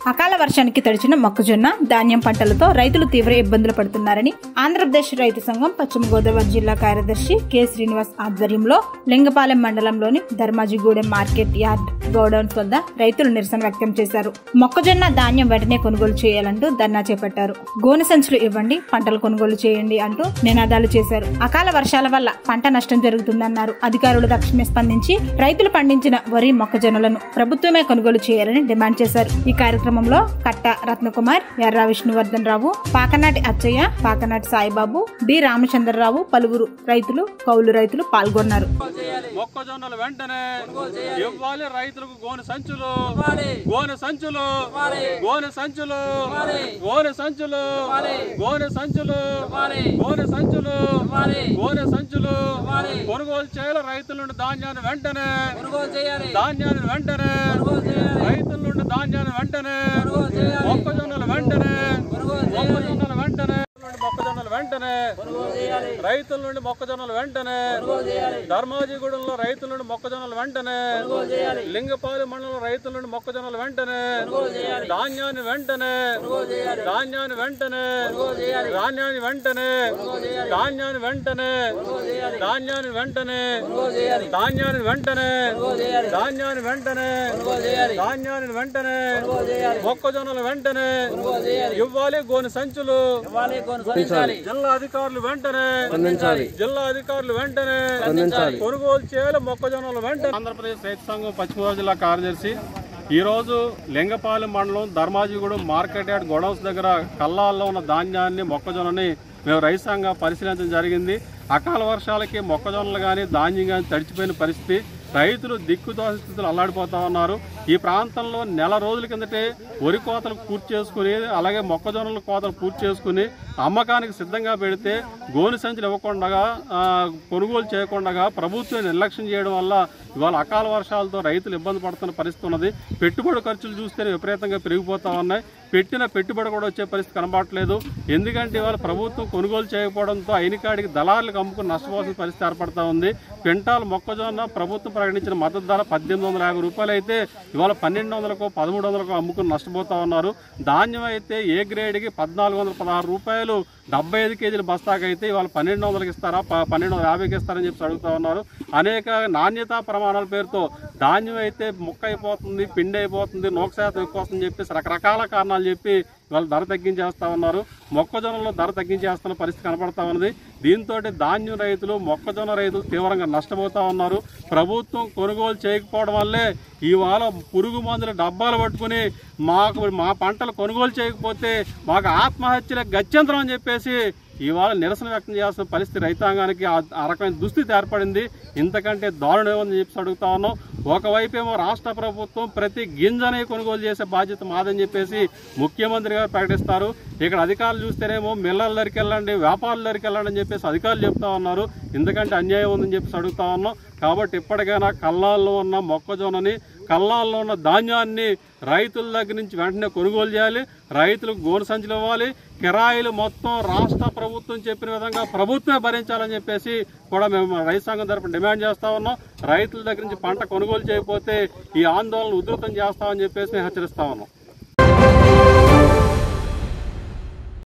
అకాల వర్షానికి తడిచిన మొక్కజొన్న ధాన్యం పంటలతో రైతులు తీవ్ర ఇబ్బందులు పడుతున్నారని ఆంధ్రప్రదేశ్ రైతు సంఘం పశ్చిమ గోదావరి జిల్లా కార్యదర్శి కె శ్రీనివాస్ ఆధ్వర్యంలో లింగపాలెం మండలంలోని ధర్మాజిగూడెం మార్కెట్ యార్డ్ గోడౌన్స్ వద్ద రైతులు నిరసన వ్యక్తం చేశారు మొక్కజొన్న ధాన్యం వెంటనే కొనుగోలు చేయాలంటూ ధర్నా చేపట్టారు గోనె సంచులు ఇవ్వండి పంటలు కొనుగోలు చేయండి అంటూ నినాదాలు చేశారు అకాల వర్షాల వల్ల పంట నష్టం జరుగుతుందన్నారు అధికారులు తక్షణమే స్పందించి రైతులు పండించిన వరి మొక్కజొన్నలను ప్రభుత్వమే కొనుగోలు చేయాలని డిమాండ్ చేశారు ఈ కార్యక్రమంలో కట్ట రత్నకుమార్ ఎర్ర విష్ణువర్ధన్ రావు పాకనాటి అచ్చయ్య పాకనాటి సాయిబాబు డి రామచంద్రరావు పలువురు రైతులు కౌలు రైతులు పాల్గొన్నారు మొక్కజొన్నలు వెంటనే ఇవ్వాలి రైతులకు గోనె సంచులు గోనె సంచులు గోనె సంచులు గోనె సంచులు గోనె సంచులు గోనె సంచులు గోనె సంచులు కొనుగోలు చేయాలి రైతుల నుండి ధాన్యాన్ని వెంటనే ధాన్యాన్ని వెంటనే రైతుల నుండి ధాన్యాన్ని వెంటనే మొక్కజొన్నలు వెంటనే మొక్కజొన్నలు వెంటనే మొక్కజొన్నలు వెంటనే రైతుల నుండి మొక్కజొన్నలు వెంటనే ధర్మాజిగూడెంలో రైతుల నుండి మొక్కజొన్నలు వెంటనే లింగపాలి మండలం రైతుల నుండి మొక్కజొన్నలు వెంటనే ధాన్యాన్ని వెంటనే ధాన్యాన్ని వెంటనే ధాన్యాన్ని వెంటనే ధాన్యాన్ని వెంటనే ధాన్యాన్ని వెంటనే ధాన్యాన్ని వెంటనే ధాన్యాన్ని వెంటనే ధాన్యాన్ని వెంటనే మొక్కజొన్నలు వెంటనే ఇవ్వాలి గోని సంచులు జిల్లా అధికారులు వెంటనే జిల్లా అధికారులు వెంటనే కొనుగోలు చేయాలి మొక్కజొన్నలు వెంటనే ఆంధ్రప్రదేశ్ రైతు సంఘం పశ్చిమ గోదావరి జిల్లా కార్యదర్శి ఈ రోజు లింగపాలెం మండలం ధర్మాజిగూడెం మార్కెట్ యార్డ్ గొడౌన్స్ దగ్గర కల్లాల్లో ఉన్న ధాన్యాన్ని మొక్కజొన్నని మేము రైతు సంఘం పరిశీలించడం జరిగింది అకాల వర్షాలకి మొక్కజొన్నలు కానీ ధాన్యం కానీ తడిచిపోయిన పరిస్థితి రైతులు దిక్కుదోష స్థితిలో అల్లాడిపోతా ఉన్నారు ఈ ప్రాంతంలో నెల రోజుల కిందటే వరి కోతలు పూర్తి చేసుకుని అలాగే మొక్కజొన్నల కోతలు పూర్తి చేసుకుని అమ్మకానికి సిద్ధంగా పెడితే గోని సంచులు ఇవ్వకుండా ఆ, కొనుగోలు చేయకుండా ప్రభుత్వం నిర్లక్ష్యం చేయడం వల్ల ఇవాళ అకాల వర్షాలతో రైతులు ఇబ్బంది పడుతున్న పరిస్థితి ఉన్నది పెట్టుబడి ఖర్చులు చూస్తేనే విపరీతంగా పెరిగిపోతా ఉన్నాయి పెట్టిన పెట్టుబడి కూడా వచ్చే పరిస్థితి కనబడట్లేదు ఎందుకంటే ఇవాళ ప్రభుత్వం కొనుగోలు చేయకపోవడంతో అయినకాడికి దళారులకు అమ్ముకుని నష్టపోవాల్సిన పరిస్థితి ఏర్పడతా ఉంది క్వింటాల్ మొక్కజొన్న ప్రభుత్వం ప్రకటించిన మద్దతు ధర పద్దెనిమిది వందల యాభై రూపాయలు అయితే ఇవాళ పన్నెండు వందలకు పదమూడు వందలకు అమ్ముకుని నష్టపోతా ఉన్నారు ధాన్యం అయితే ఏ గ్రేడ్కి పద్నాలుగు వందల పదహారు రూపాయలు డెబ్బై ఐదు కేజీల బస్తాకి అయితే ఇవాళ పన్నెండు వందలకి ఇస్తారా ప- పన్నెండు వందల యాభైకి ఇస్తారని చెప్పి అడుగుతా ఉన్నారు అనేక నాణ్యతా ప్రమాణాల పేరుతో ధాన్యం అయితే ముక్క అయిపోతుంది పిండి అయిపోతుంది నూక శాతం ఎక్కువ వస్తుందని చెప్పేసి రకరకాల కారణాలు చెప్పి వాళ్ళు ధర తగ్గించేస్తా ఉన్నారు మొక్కజొన్నలో ధర తగ్గించేస్తున్న పరిస్థితి కనపడతా ఉన్నది దీంతో ధాన్యం రైతులు మొక్కజొన్న రైతులు తీవ్రంగా నష్టపోతా ఉన్నారు ప్రభుత్వం కొనుగోలు చేయకపోవడం వల్లే ఇవాళ పురుగు మందుల డబ్బాలు పట్టుకుని మాకు మా పంటలు కొనుగోలు చేయకపోతే మాకు ఆత్మహత్యల గత్యంతరం అని చెప్పేసి ఇవాళ నిరసన వ్యక్తం చేయాల్సిన పరిస్థితి రైతాంగానికి ఆ ఆ రకమైన దుస్థితి ఏర్పడింది ఇంతకంటే దారుణం ఏమని చెప్పి అడుగుతా ఉన్నాం ఒకవైపు ఏమో రాష్ట్ర ప్రభుత్వం ప్రతి గింజని కొనుగోలు చేసే బాధ్యత మాదని చెప్పేసి ముఖ్యమంత్రి గారు ప్రకటిస్తారు ఇక్కడ అధికారులు చూస్తేనేమో మిల్లల దగ్గరికి వెళ్ళండి వ్యాపారుల దగ్గరికి వెళ్ళండి అని చెప్పేసి అధికారులు చెప్తా ఉన్నారు ఎందుకంటే అన్యాయం ఉందని చెప్పేసి అడుగుతా ఉన్నాం కాబట్టి ఇప్పటికైనా కల్లాల్లో ఉన్న మొక్కజొన్నని కల్లాల్లో ఉన్న ధాన్యాన్ని రైతుల దగ్గర నుంచి వెంటనే కొనుగోలు చేయాలి రైతులకు గోను సంచులు ఇవ్వాలి కిరాయిలు మొత్తం రాష్ట్ర ప్రభుత్వం చెప్పిన విధంగా ప్రభుత్వమే భరించాలని చెప్పేసి కూడా మేము రైతు సంఘం తరపున డిమాండ్ చేస్తా ఉన్నాం రైతుల దగ్గర నుంచి పంట కొనుగోలు చేయకపోతే ఈ ఆందోళన ఉధృతం చేస్తామని చెప్పేసి మేము హెచ్చరిస్తా ఉన్నాం